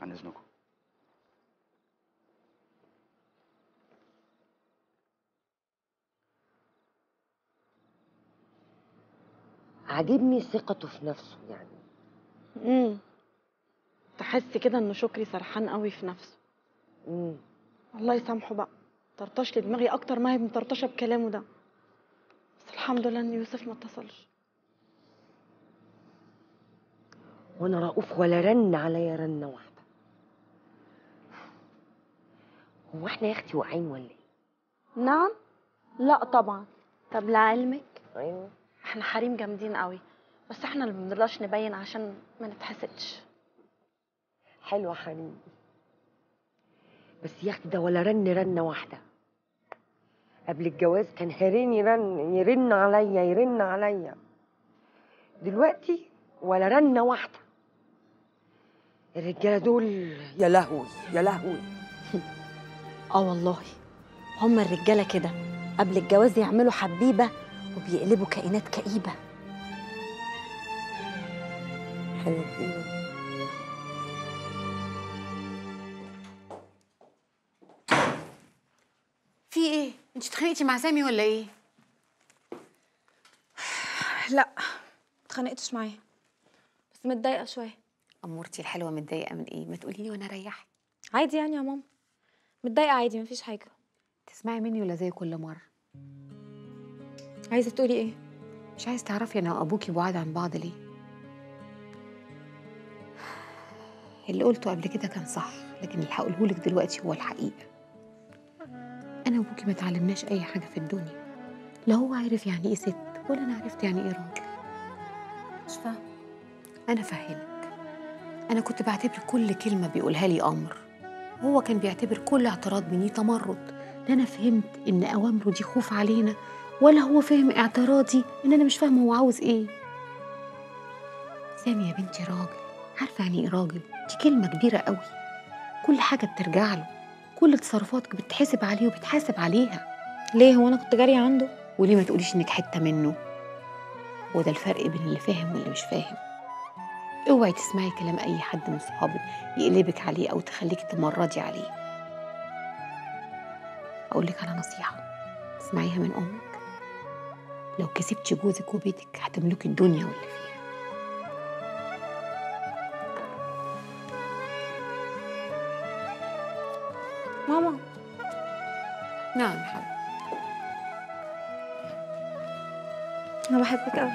عن اذنكم عاجبني ثقته في نفسه يعني امم تحس كده ان شكري سرحان قوي في نفسه مم. الله يسامحه بقى طرطش لي دماغي اكتر ما هي مطرطشه بكلامه ده بس الحمد لله ان يوسف ما اتصلش وانا رؤوف ولا رن عليا رنه واحده هو احنا يا اختي واقعين ولا ايه نعم لا طبعا طب لعلمك ايوه احنا حريم جامدين قوي بس احنا اللي بنرضاش نبين عشان ما نتحسدش حلوه حنين بس يا اختي ده ولا رن رنه واحده قبل الجواز كان هارين يرن يرن عليا يرن عليا دلوقتي ولا رنه واحده الرجاله دول يا لهوي يا لهوي اه والله هما الرجاله كده قبل الجواز يعملوا حبيبه وبيقلبوا كائنات كئيبه حلوه في ايه انت اتخانقتي مع سامي ولا ايه لا اتخانقتش معاه بس متضايقه شويه امورتي الحلوه متضايقه من ايه ما تقولي لي وانا اريحك عادي يعني يا ماما متضايقه عادي مفيش حاجه تسمعي مني ولا زي كل مره عايزه تقولي ايه مش عايز تعرفي انا وابوكي بعاد عن بعض ليه اللي قلته قبل كده كان صح لكن اللي هقوله لك دلوقتي هو الحقيقه انا وابوكي ما اتعلمناش اي حاجه في الدنيا لا هو عارف يعني ايه ست ولا انا عرفت يعني ايه راجل مش فاهمه انا فاهمك انا كنت بعتبر كل كلمه بيقولها لي امر هو كان بيعتبر كل اعتراض مني تمرد لا انا فهمت ان اوامره دي خوف علينا ولا هو فاهم اعتراضي ان انا مش فاهمه هو عاوز ايه سامي يا بنتي راجل عارفه يعني ايه راجل دي كلمه كبيره قوي كل حاجه بترجع له كل تصرفاتك بتحسب عليه وبتحاسب عليها ليه هو انا كنت جاريه عنده وليه ما تقوليش انك حته منه وده الفرق بين اللي فاهم واللي مش فاهم اوعي تسمعي كلام اي حد من صحابك يقلبك عليه او تخليكي تمردي عليه اقول لك على نصيحه اسمعيها من امك لو كسبتي جوزك وبيتك هتملكي الدنيا واللي فيها ماما نعم يا حبيبي انا بحبك قوي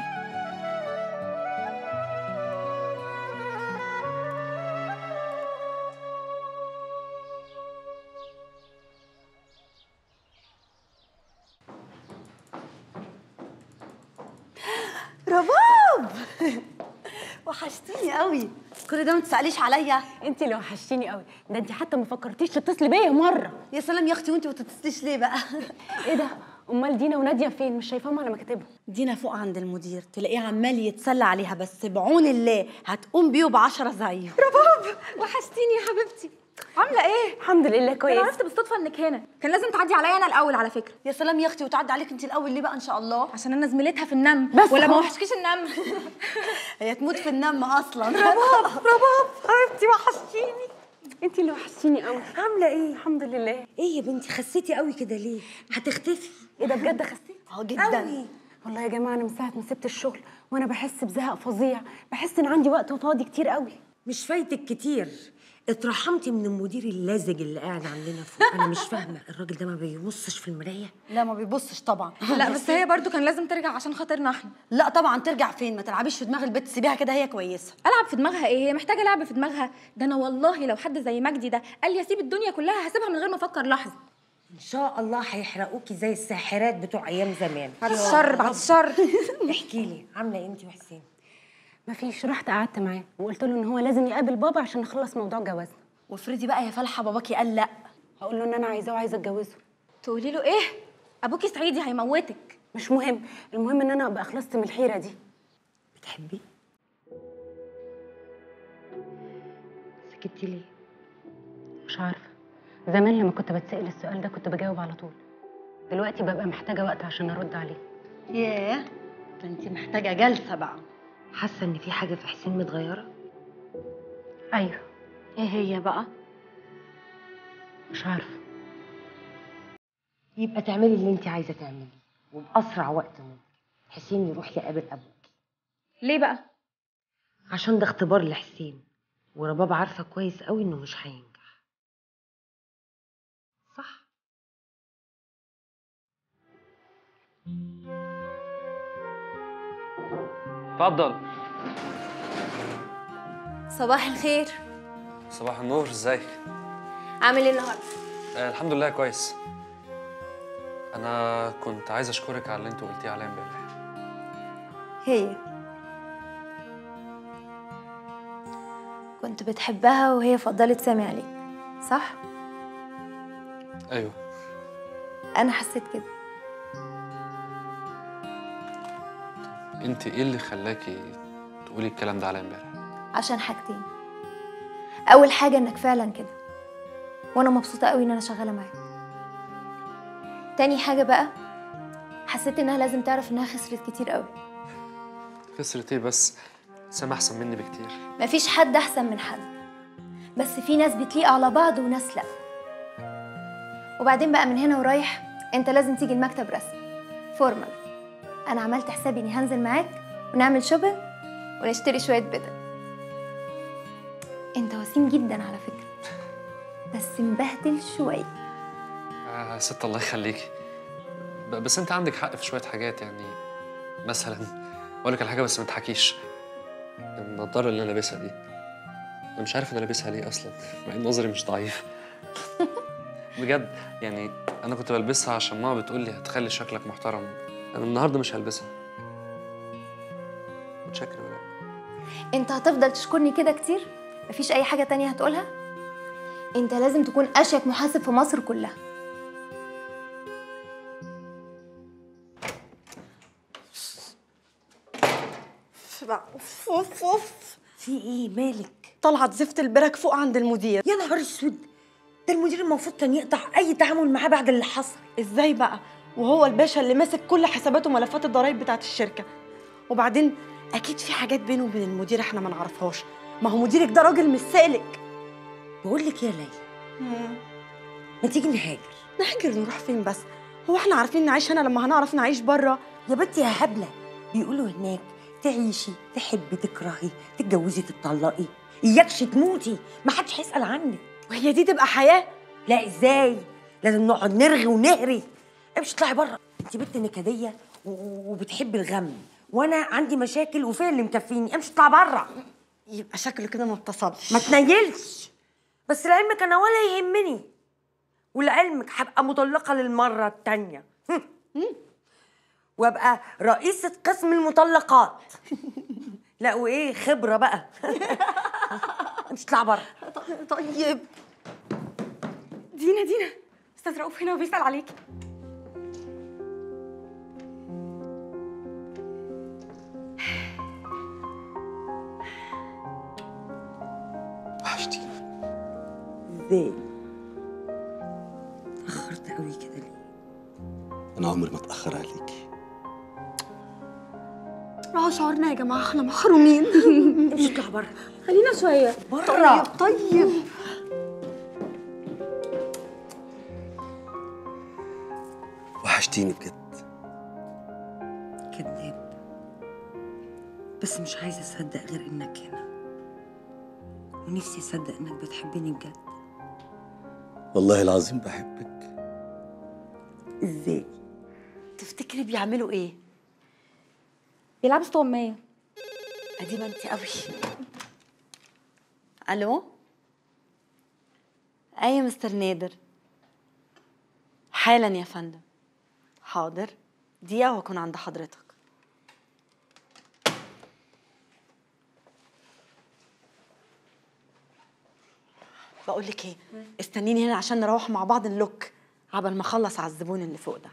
رباب وحشتيني قوي كل ده ما تساليش عليا انت اللي وحشتيني قوي ده انت حتى ما فكرتيش تتصلي بيا مره يا سلام يا اختي وانت ما تتصليش ليه بقى ايه ده امال دينا وناديه فين مش شايفاهم على مكاتبهم دينا فوق عند المدير تلاقيه عمال يتسلى عليها بس بعون الله هتقوم بيه بعشرة زيه وحشتيني يا حبيبتي عامله ايه الحمد لله انا كويس عرفت بالصدفه انك هنا كان لازم تعدي عليا انا الاول على فكره يا سلام يا اختي وتعدي عليك انت الاول ليه بقى ان شاء الله عشان انا زميلتها في النم بس ولا ما خلاص. وحشكيش النم هي تموت في النم اصلا رباب رباب حبيبتي وحشتيني انت اللي وحشتيني قوي عامله ايه الحمد لله ايه يا بنتي خسيتي قوي كده ليه هتختفي ايه ده بجد خسيت اه جدا والله يا جماعه انا من ساعه ما سبت الشغل وانا بحس بزهق فظيع بحس ان عندي وقت فاضي كتير قوي مش فايتك كتير اترحمتي من المدير اللزج اللي قاعد عندنا فوق انا مش فاهمه الراجل ده ما بيبصش في المرايه لا ما بيبصش طبعا لا بس هي برضو كان لازم ترجع عشان خاطرنا احنا لا طبعا ترجع فين ما تلعبيش في دماغ البت سيبيها كده هي كويسه العب في دماغها ايه هي محتاجه لعب في دماغها ده انا والله لو حد زي مجدي ده قال لي اسيب الدنيا كلها هسيبها من غير ما افكر لحظه ان شاء الله هيحرقوكي زي الساحرات بتوع ايام زمان بعد الشر بعد الشر احكي لي عامله ايه انت وحسين مفيش رحت قعدت معاه وقلت له ان هو لازم يقابل بابا عشان نخلص موضوع جوازنا وافرضي بقى يا فالحه باباكي قال لا هقول له ان انا عايزاه وعايزه اتجوزه تقولي له ايه ابوكي صعيدي هيموتك مش مهم المهم ان انا ابقى خلصت من الحيره دي بتحبيه سكتي ليه مش عارفه زمان لما كنت بتسال السؤال ده كنت بجاوب على طول دلوقتي ببقى محتاجه وقت عشان ارد عليه ياه ده انت محتاجه جلسه بقى حاسه ان في حاجه في حسين متغيره ايوه ايه هي بقى مش عارفه يبقى تعملي اللي انت عايزه تعمليه وباسرع وقت ممكن حسين يروح يقابل ابوك ليه بقى عشان ده اختبار لحسين ورباب عارفه كويس قوي انه مش هينجح صح اتفضل صباح الخير صباح النور ازيك عامل ايه النهارده آه الحمد لله كويس انا كنت عايز اشكرك على اللي انت قلتيه عليا امبارح هي كنت بتحبها وهي فضلت سامي عليك صح ايوه انا حسيت كده انت ايه اللي خلاكي تقولي الكلام ده عليا امبارح عشان حاجتين اول حاجه انك فعلا كده وانا مبسوطه قوي ان انا شغاله معاك تاني حاجه بقى حسيت انها لازم تعرف انها خسرت كتير قوي خسرت ايه بس سامي احسن مني بكتير مفيش حد احسن من حد بس في ناس بتليق على بعض وناس لا وبعدين بقى من هنا ورايح انت لازم تيجي المكتب رسمي فورمال انا عملت حسابي اني هنزل معاك ونعمل شوبينج ونشتري شويه بدل انت وسيم جدا على فكره بس مبهدل شويه آه ست الله يخليكي ب- بس انت عندك حق في شويه حاجات يعني مثلا اقول لك على حاجه بس ما تضحكيش النضاره اللي انا لابسها دي انا مش عارف انا لابسها ليه اصلا مع ان نظري مش ضعيف بجد يعني انا كنت بلبسها عشان ماما بتقول لي هتخلي شكلك محترم انا النهارده مش هلبسها متشكر ولا انت هتفضل تشكرني كده كتير مفيش اي حاجه تانية هتقولها انت لازم تكون اشيك محاسب في مصر كلها اوف اوف اوف في ايه مالك طلعت زفت البرك فوق عند المدير يا نهار اسود ده المدير المفروض كان يقطع اي تعامل معاه بعد اللي حصل ازاي بقى وهو الباشا اللي ماسك كل حسابات وملفات الضرايب بتاعت الشركه وبعدين اكيد في حاجات بينه وبين المدير احنا ما نعرفهاش ما هو مديرك ده راجل مش سالك بقول لك يا ليلى ما تيجي نهاجر نهاجر نروح فين بس هو احنا عارفين نعيش هنا لما هنعرف نعيش بره يا بنتي يا هبله بيقولوا هناك تعيشي تحبي تكرهي تتجوزي تتطلقي اياكش تموتي ما حدش هيسال عنك وهي دي تبقى حياه لا ازاي لازم نقعد نرغي ونهري امشي اطلعي بره انت بنت نكديه و- وبتحبي الغم وانا عندي مشاكل وفين اللي مكفيني امشي اطلع بره يبقى شكله كده ما اتصلش ما تنيلش بس لعلمك انا ولا يهمني ولعلمك هبقى مطلقه للمره التانيه وابقى رئيسه قسم المطلقات لا وايه خبره بقى امشي اطلع بره طيب دينا دينا استاذ رؤوف هنا وبيسال عليكي وحشتيني ازاي اتاخرت قوي كده ليه انا عمري ما اتاخر عليكي اه شعورنا يا جماعه احنا محرومين امشي اطلع بره خلينا شويه بره طيب وحشتيني بجد كذاب بس مش عايزه اصدق غير انك هنا ونفسي اصدق انك بتحبني بجد والله العظيم بحبك ازاي تفتكري بيعملوا ايه بيلعبوا استغمايه ادي ما انت قوي الو ايوه مستر نادر حالا يا فندم حاضر دقيقه واكون عند حضرتك بقول لك ايه استنيني هنا عشان نروح مع بعض نلوك عبل ما اخلص على الزبون اللي فوق ده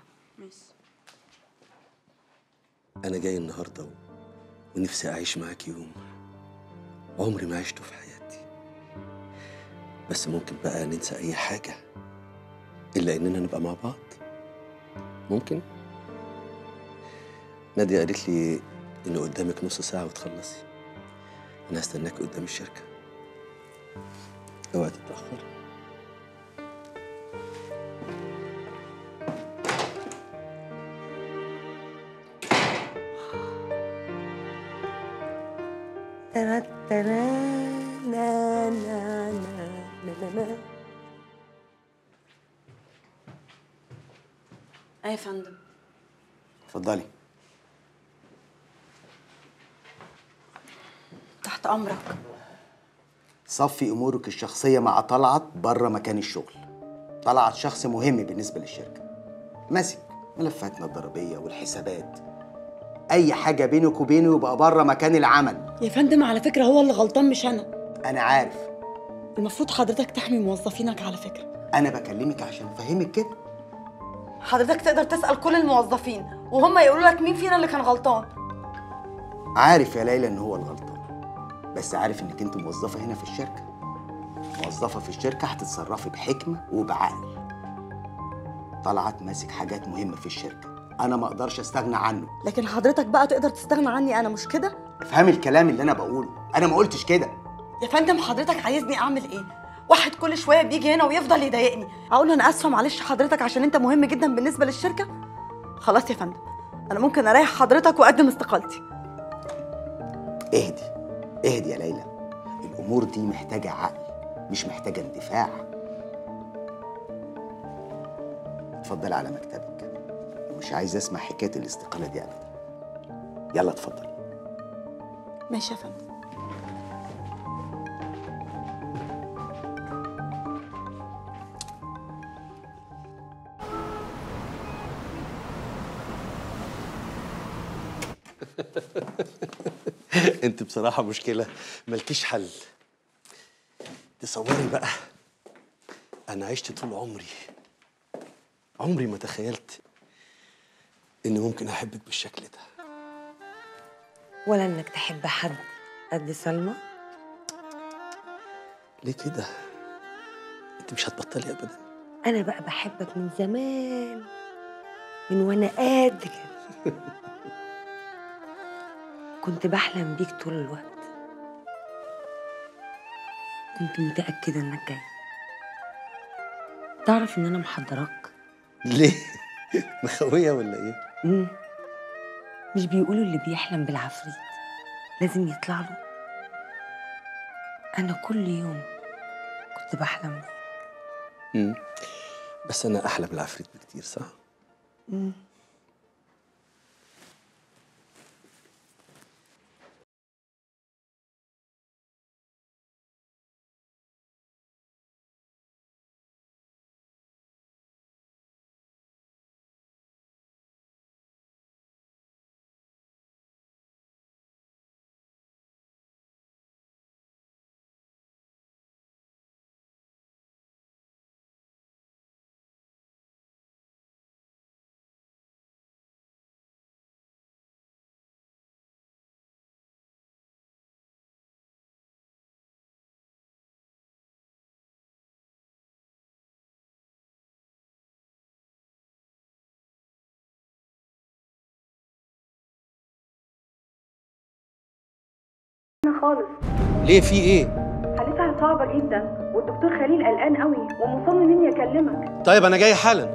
انا جاي النهارده و... ونفسي اعيش معاك يوم عمري ما عشته في حياتي بس ممكن بقى ننسى اي حاجه الا اننا نبقى مع بعض ممكن نادية قالت لي ان قدامك نص ساعه وتخلصي انا هستناك قدام الشركه اوعي تتأخر ترى ترى نا نا نا نا نا نا ايه يا فندم اتفضلي تحت امرك صفي امورك الشخصيه مع طلعت بره مكان الشغل طلعت شخص مهم بالنسبه للشركه ماسك ملفاتنا الضريبيه والحسابات اي حاجه بينك وبينه يبقى بره مكان العمل يا فندم على فكره هو اللي غلطان مش انا انا عارف المفروض حضرتك تحمي موظفينك على فكره انا بكلمك عشان افهمك كده حضرتك تقدر تسال كل الموظفين وهم يقولوا لك مين فينا اللي كان غلطان عارف يا ليلى ان هو الغلطان بس عارف انك انت موظفه هنا في الشركه موظفه في الشركه هتتصرفي بحكمه وبعقل طلعت ماسك حاجات مهمه في الشركه انا ما اقدرش استغنى عنه لكن حضرتك بقى تقدر تستغنى عني انا مش كده افهمي الكلام اللي انا بقوله انا ما قلتش كده يا فندم حضرتك عايزني اعمل ايه واحد كل شويه بيجي هنا ويفضل يضايقني اقول له انا اسفه معلش حضرتك عشان انت مهم جدا بالنسبه للشركه خلاص يا فندم انا ممكن اريح حضرتك واقدم استقالتي اهدي اهدي يا ليلى الامور دي محتاجه عقل مش محتاجه اندفاع اتفضلي على مكتبك ومش عايز اسمع حكايه الاستقاله دي ابدا يلا اتفضلي ماشي يا فندم انت بصراحة مشكلة ملكيش حل تصوري بقى أنا عشت طول عمري عمري ما تخيلت إني ممكن أحبك بالشكل ده ولا انك تحب حد قد سلمى ليه كده؟ أنت مش هتبطلي أبدا انا بقى بحبك من زمان من وانا قد كده كنت بحلم بيك طول الوقت كنت متأكدة انك جاي تعرف ان انا محضراك ليه؟ مخوية ولا إيه؟ مم. مش بيقولوا اللي بيحلم بالعفريت لازم يطلع له انا كل يوم كنت بحلم بيك مم. بس أنا أحلى بالعفريت بكتير صح؟ مم. انا خالص ليه في ايه؟ حالتها صعبة جدا والدكتور خليل قلقان قوي ومصمم اني اكلمك طيب انا جاي حالا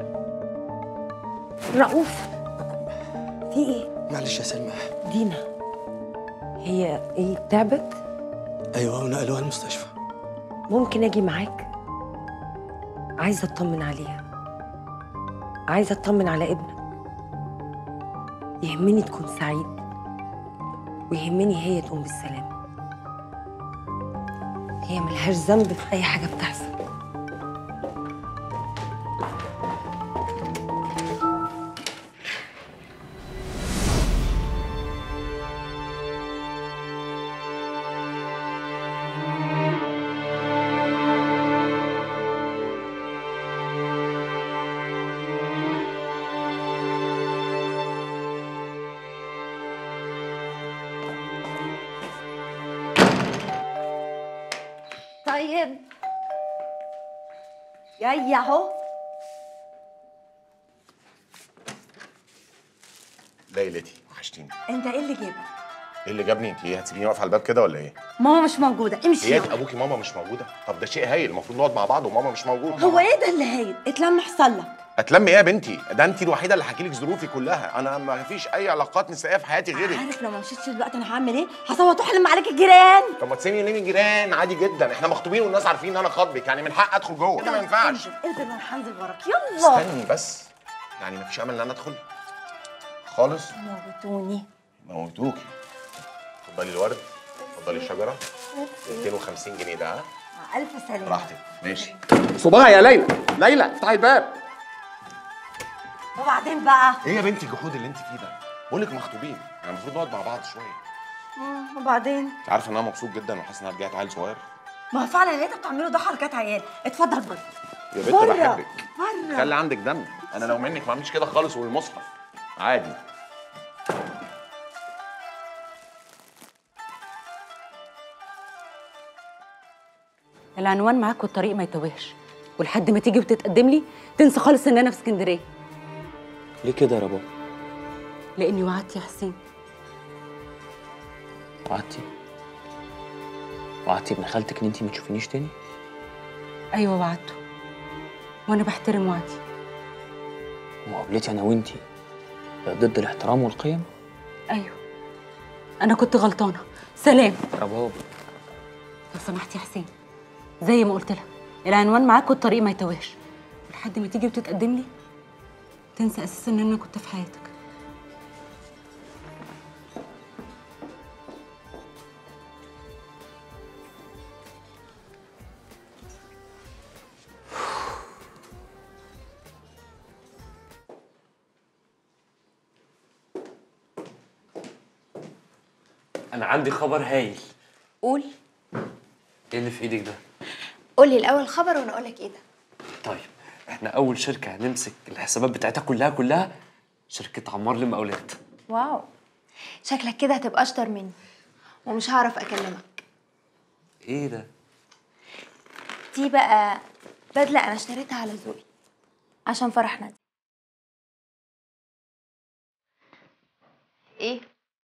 رؤوف في ايه معلش يا سلمى دينا هي ايه تعبت أيوة ونقلوها المستشفى ممكن اجي معاك عايزه اطمن عليها عايزه اطمن على ابنك يهمني تكون سعيد ويهمني هي تقوم بالسلامه هي ملهاش ذنب في اي حاجه بتحصل طيب جاي اهو ليلتي وحشتيني انت ايه اللي جابك ايه اللي جابني انت ايه هتسيبيني واقف على الباب كده ولا ايه ماما مش موجوده امشي ايه يلا. ابوكي ماما مش موجوده طب ده شيء هايل المفروض نقعد مع بعض وماما مش موجوده هو ايه ده اللي هايل اتلم حصل لك اتلم ايه يا بنتي ده انت الوحيده اللي حكي لك ظروفي كلها انا ما فيش اي علاقات نسائيه في حياتي غيرك عارف لو ما مشيتش دلوقتي انا هعمل ايه هصوت واحلم عليك الجيران طب ما تسيبني ليه من جيران عادي جدا احنا مخطوبين والناس عارفين ان انا خاطبك يعني من حق ادخل جوه كده ما ينفعش انزل انزل انا هنزل وراك يلا استني بس يعني مفيش امل ان انا ادخل خالص موتوني موتوكي اتفضلي الورد اتفضلي الشجره 250 جنيه ده ها مع الف سلامه براحتك ماشي صباعي يا ليلى ليلى افتحي الباب وبعدين بقى ايه يا بنتي الجحود اللي انت فيه ده بقول لك مخطوبين يعني المفروض نقعد مع بعض شويه مم، وبعدين انت عارفه ان انا مبسوط جدا وحاسس ان انا رجعت عيل صغير ما هو فعلا اللي انت بتعمله ده حركات عيال اتفضل بره يا بنت بره. بحبك بره خلي عندك دم انا لو منك ما اعملش كده خالص والمصحف عادي العنوان معاك والطريق ما يتوهش ولحد ما تيجي وتتقدم لي تنسى خالص ان انا في اسكندريه ليه كده يا رباب؟ لاني وعدت يا حسين وعدتي وعدتي ابن خالتك ان انت ما تشوفينيش تاني ايوه وعدته وانا بحترم وعدي ومقابلتي انا وانتي ضد الاحترام والقيم ايوه انا كنت غلطانه سلام رباب لو سمحت يا حسين زي ما قلت لك العنوان معاك والطريق ما يتوهش ولحد ما تيجي وتتقدم لي تنسى اساسا ان انا كنت في حياتك انا عندي خبر هايل قول ايه اللي في ايدك ده قولي الاول خبر وانا اقولك ايه ده طيب احنا اول شركه هنمسك الحسابات بتاعتها كلها كلها شركه عمار للمقاولات واو شكلك كده هتبقى اشطر مني ومش هعرف اكلمك ايه ده دي بقى بدله انا اشتريتها على ذوقي عشان فرح نادي ايه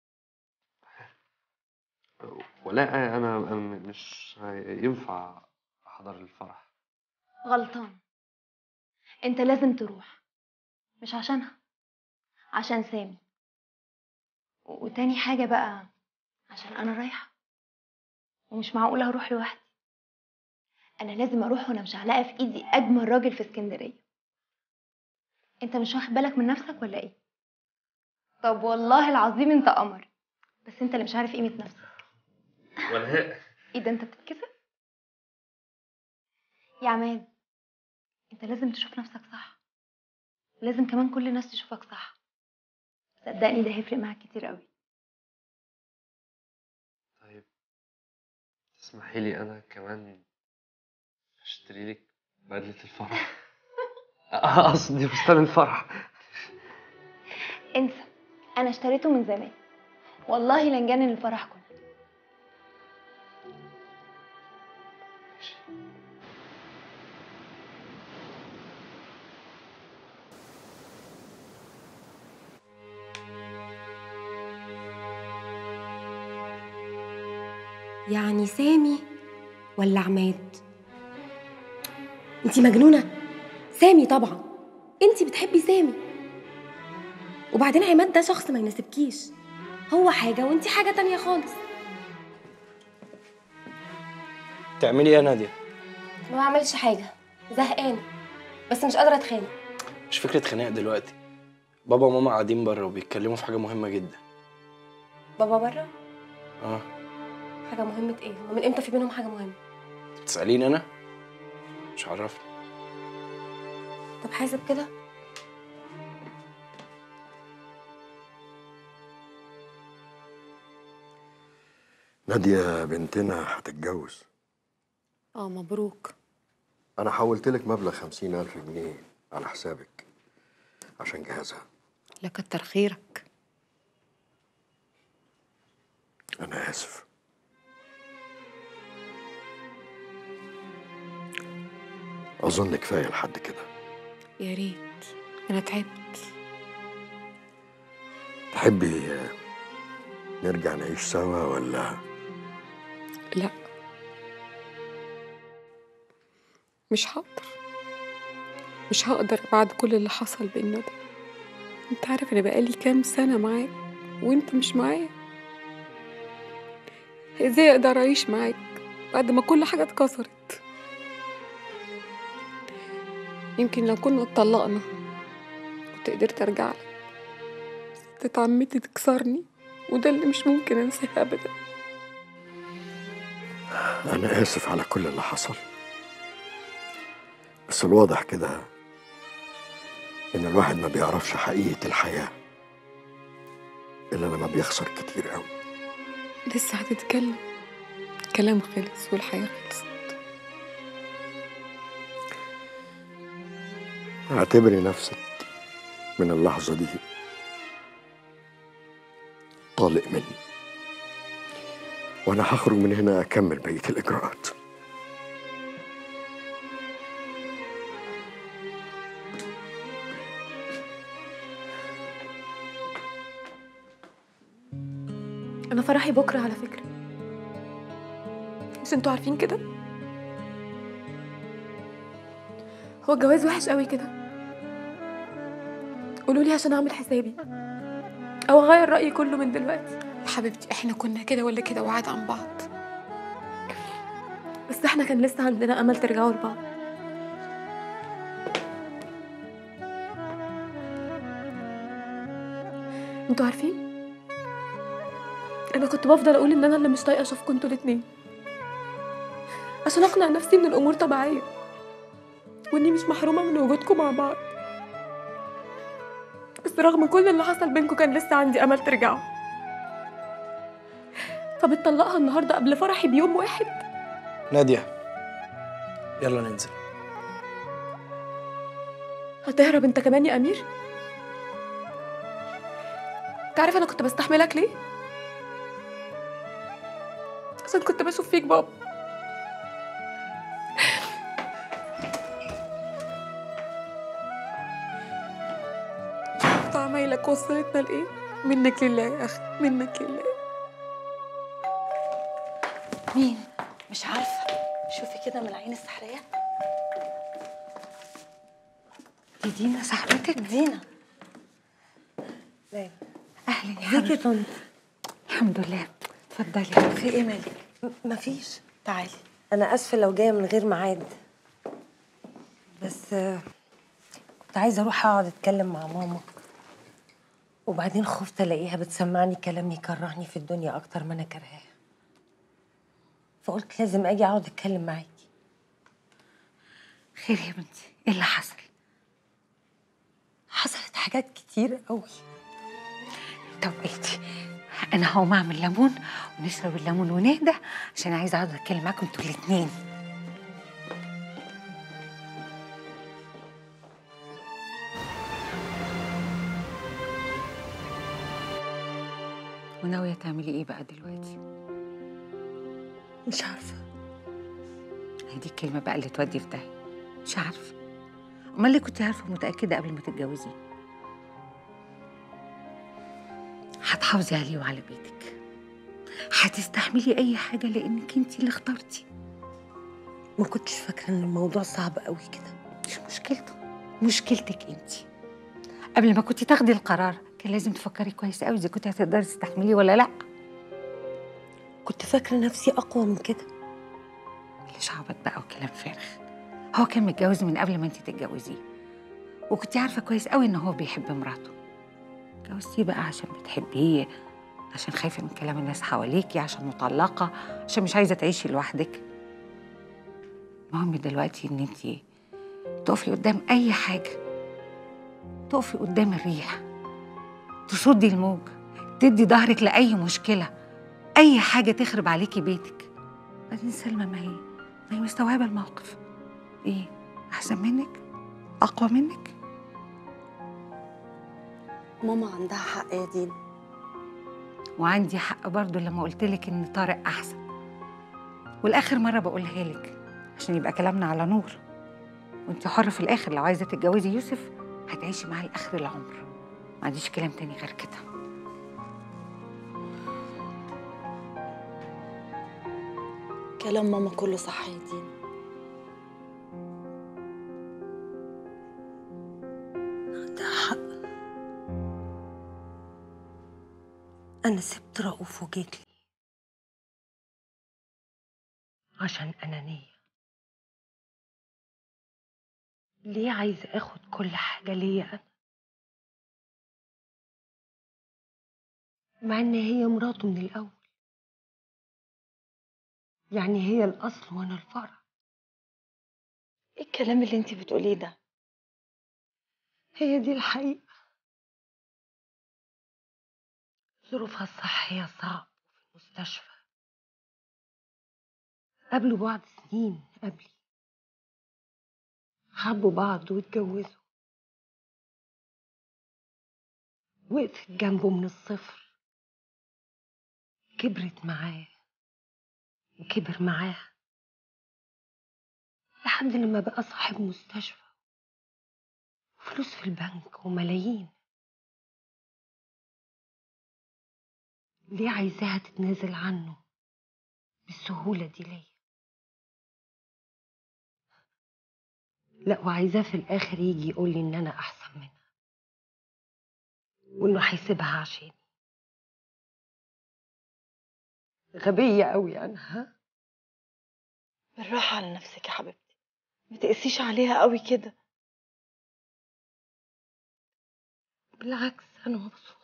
ولا انا انا مش ينفع احضر الفرح غلطان انت لازم تروح مش عشانها عشان سامي و- وتاني حاجة بقى عشان أنا رايحة ومش معقولة أروح لوحدي أنا لازم أروح وأنا مشعلقة في إيدي أجمل راجل في اسكندرية أنت مش واخد بالك من نفسك ولا إيه؟ طب والله العظيم أنت قمر بس أنت اللي مش عارف قيمة نفسك ولا إيه ده أنت بتتكسف؟ يا عماد أنت لازم تشوف نفسك صح لازم كمان كل الناس تشوفك صح صدقني ده هيفرق معاك كتير قوي طيب تسمحي لي انا كمان اشتري لك بدله الفرح قصدي فستان الفرح انسى انا اشتريته من زمان والله لنجنن الفرح كله يعني سامي ولا عماد انتي مجنونة سامي طبعا انتي بتحبي سامي وبعدين عماد ده شخص ما يناسبكيش هو حاجة وانتي حاجة تانية خالص تعملي ايه يا ناديه ما بعملش حاجة زهقانة بس مش قادرة اتخانق مش فكره خناق دلوقتي بابا وماما قاعدين بره وبيتكلموا في حاجه مهمه جدا بابا بره اه حاجة مهمة ايه ومن امتى في بينهم حاجة مهمة بتساليني انا مش عرفني طب حاسب كده نادية بنتنا هتتجوز اه مبروك أنا حولت لك مبلغ خمسين ألف جنيه على حسابك عشان جهازها لا كتر خيرك أنا آسف أظن كفاية لحد كده يا ريت انا تعبت تحبي نرجع نعيش سوا ولا لا مش هقدر مش هقدر بعد كل اللي حصل بينا ده انت عارف انا بقالي كام سنة معاك وانت مش معايا ازاي اقدر اعيش معاك بعد ما كل حاجة اتكسرت يمكن لو كنا اتطلقنا كنت قدرت ارجع لك بس اتعمدت تكسرني وده اللي مش ممكن انساه ابدا أنا آسف على كل اللي حصل بس الواضح كده إن الواحد ما بيعرفش حقيقة الحياة إلا لما بيخسر كتير قوي لسه هتتكلم كلام خلص والحياة خلصت اعتبري نفسك من اللحظة دي طالق مني وأنا هخرج من هنا أكمل بقية الإجراءات انا فرحي بكره على فكره مش انتوا عارفين كده هو الجواز وحش قوي كده قولوا لي عشان اعمل حسابي او اغير رايي كله من دلوقتي حبيبتي احنا كنا كده ولا كده وعاد عن بعض بس احنا كان لسه عندنا امل ترجعوا لبعض انتوا عارفين انا كنت بفضل اقول ان انا اللي مش طايقه اشوفكم انتوا الاتنين عشان اقنع نفسي ان الامور طبيعيه واني مش محرومه من وجودكم مع بعض بس رغم كل اللي حصل بينكم كان لسه عندي امل ترجعوا فبتطلقها النهارده قبل فرحي بيوم واحد نادية يلا ننزل هتهرب انت كمان يا امير انت عارف انا كنت بستحملك ليه عشان كنت بشوف فيك بابا شفت عمايلك وصلتنا لايه منك لله يا اخي منك لله مين مش عارفه شوفي كده من العين السحريه دي دينا صاحبتك دينا اهلا يا ازيك يا طنط الحمد لله اتفضلي في ايه مالك مفيش تعالي انا اسفه لو جايه من غير ميعاد بس آه، كنت عايزه اروح اقعد اتكلم مع ماما وبعدين خفت الاقيها بتسمعني كلام يكرهني في الدنيا اكتر ما انا كرهاها فقلت لازم اجي اقعد اتكلم معاكي خير يا بنتي ايه اللي حصل حصلت حاجات كتير قوي طب اهدي انا هقوم اعمل ليمون ونشرب الليمون ونهدى عشان عايزه اقعد اتكلم معاكم انتوا الاتنين وناويه تعملي ايه بقى دلوقتي مش عارفه هي دي الكلمه بقى اللي تودي في داهيه مش عارفه امال اللي كنت عارفه متاكده قبل ما تتجوزي هتحافظي عليه وعلى بيتك هتستحملي اي حاجه لانك انت اللي اخترتي ما كنتش فاكره ان الموضوع صعب قوي كده مش مشكلته مشكلتك انت قبل ما كنتي تاخدي القرار كان لازم تفكري كويس قوي اذا كنتي هتقدري تستحمليه ولا لا كنت فاكره نفسي اقوى من كده مش عبط بقى وكلام فارغ هو كان متجوز من قبل ما انت تتجوزيه وكنتي عارفه كويس قوي ان هو بيحب مراته اتجوزتيه بقى عشان بتحبيه عشان خايفه من كلام الناس حواليكي عشان مطلقه عشان مش عايزه تعيشي لوحدك المهم دلوقتي ان انت تقفي قدام اي حاجه تقفي قدام الريح تصدي الموج تدي ظهرك لاي مشكله اي حاجه تخرب عليكي بيتك بعدين سلمى ما هي ما هي مستوعبه الموقف ايه احسن منك اقوى منك ماما عندها حق يا دينا وعندي حق برضو لما قلت لك ان طارق احسن والاخر مره بقولها لك عشان يبقى كلامنا على نور وانت حره في الاخر لو عايزه تتجوزي يوسف هتعيشي معاه لاخر العمر ما عنديش كلام تاني غير كده كلام ماما كله صح يا دينا عندها حق أنا سبت رؤوف وجيت لي عشان أنانية ليه عايزة آخد كل حاجة ليا أنا مع إن هي مراته من الأول يعني هي الأصل وأنا الفرع ايه الكلام اللي انت بتقوليه ده هي دي الحقيقة ظروفها الصحية صعب في المستشفى قابلوا بعض سنين قبلي حبوا بعض واتجوزوا وقفت جنبه من الصفر كبرت معاه وكبر معاها لحد لما بقى صاحب مستشفى فلوس في البنك وملايين ليه عايزاها تتنازل عنه بالسهولة دي ليه لا وعايزاه في الآخر يجي يقول لي إن أنا أحسن منها وإنه هيسيبها عشاني غبية أوي أنا ها بالراحة على نفسك يا حبيبتي ما تقسيش عليها قوي كده بالعكس أنا مبسوطة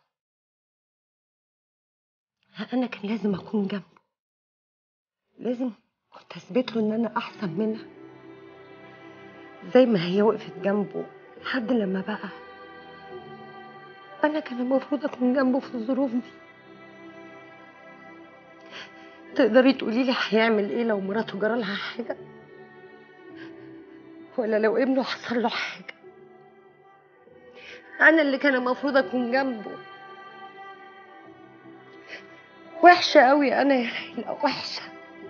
أنا كان لازم أكون جنبه لازم كنت أثبت له إن أنا أحسن منها زي ما هي وقفت جنبه لحد لما بقى أنا كان المفروض أكون جنبه في الظروف دي تقدري تقولي لي هيعمل إيه لو مراته جرالها حاجة ولا لو ابنه حصل له حاجة أنا اللي كان المفروض أكون جنبه وحشة أوي أنا يا ليلى وحشة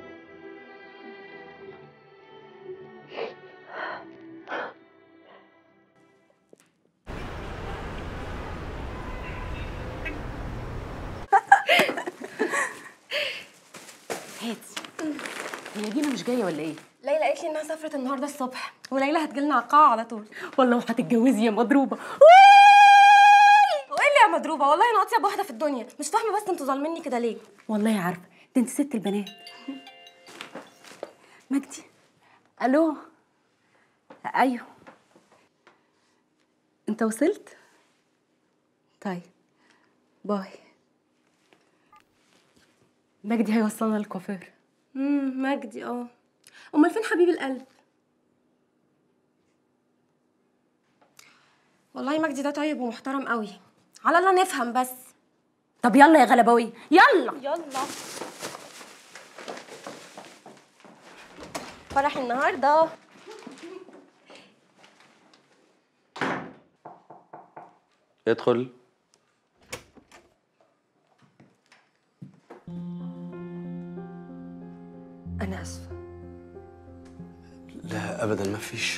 هاتي هي دينا مش جايه ولا ايه ليلى قالت لي انها سافرت النهارده الصبح وليلى هتجيلنا على القاعه على طول والله وهتتجوزي يا مضروبه وايه اللي يا مضروبه والله انا اطيب واحده في الدنيا مش فاهمه بس انتوا ظالميني كده ليه والله عارفه ده انت ست البنات مجدي الو ايوه انت وصلت طيب باي مجدي هيوصلنا الكوافير امم مجدي اه امال فين حبيب القلب والله مجدي ده طيب ومحترم قوي على الله نفهم بس طب يلا يا غلبويه يلا يلا فرح النهارده ادخل أنا آسفة لا ابدا ما فيش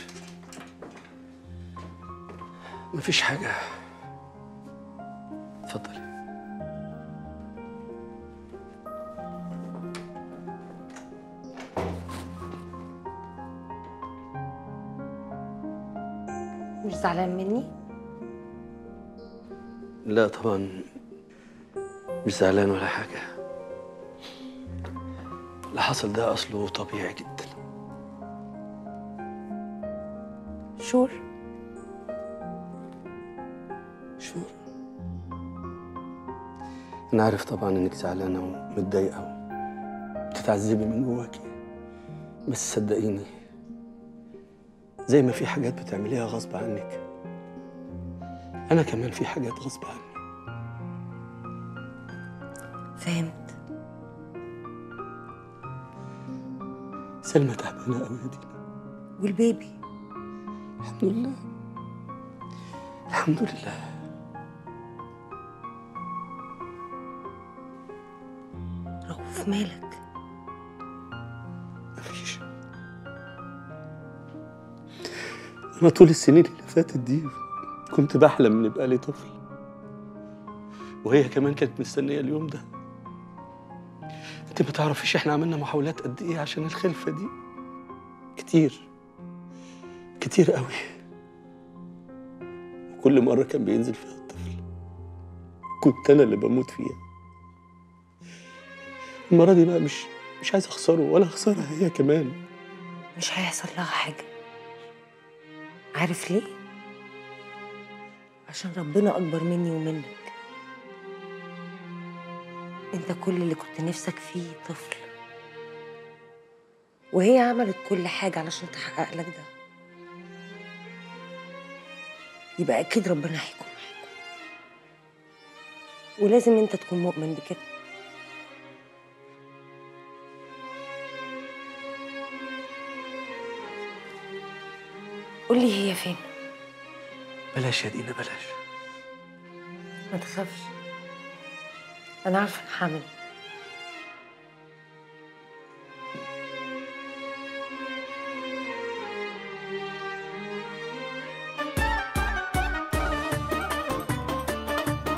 ما فيش حاجه اتفضلي مش زعلان مني؟ لا طبعا مش زعلان ولا حاجه اللي حصل ده اصله طبيعي جدا شور شور انا عارف طبعا انك زعلانه ومتضايقه وبتتعذبي من جواكي بس صدقيني زي ما في حاجات بتعمليها غصب عنك انا كمان في حاجات غصب عني فهمت سلمى تعبانه قوي يا دينا والبيبي الحمد لله الحمد لله رؤوف مالك مفيش أنا طول السنين اللي فاتت دي كنت بحلم إن يبقى لي طفل وهي كمان كانت مستنية اليوم ده انت ما تعرفيش احنا عملنا محاولات قد ايه عشان الخلفه دي كتير كتير قوي كل مره كان بينزل فيها الطفل كنت انا اللي بموت فيها المره دي بقى مش مش عايز اخسره ولا اخسرها هي كمان مش هيحصل لها حاجة عارف ليه؟ عشان ربنا أكبر مني ومنك أنت كل اللي كنت نفسك فيه طفل وهي عملت كل حاجة علشان تحقق لك ده يبقى أكيد ربنا هيكون معاك ولازم أنت تكون مؤمن بكده قولي هي فين بلاش يا دينا بلاش ما تخافش انا عارفه انا هعمل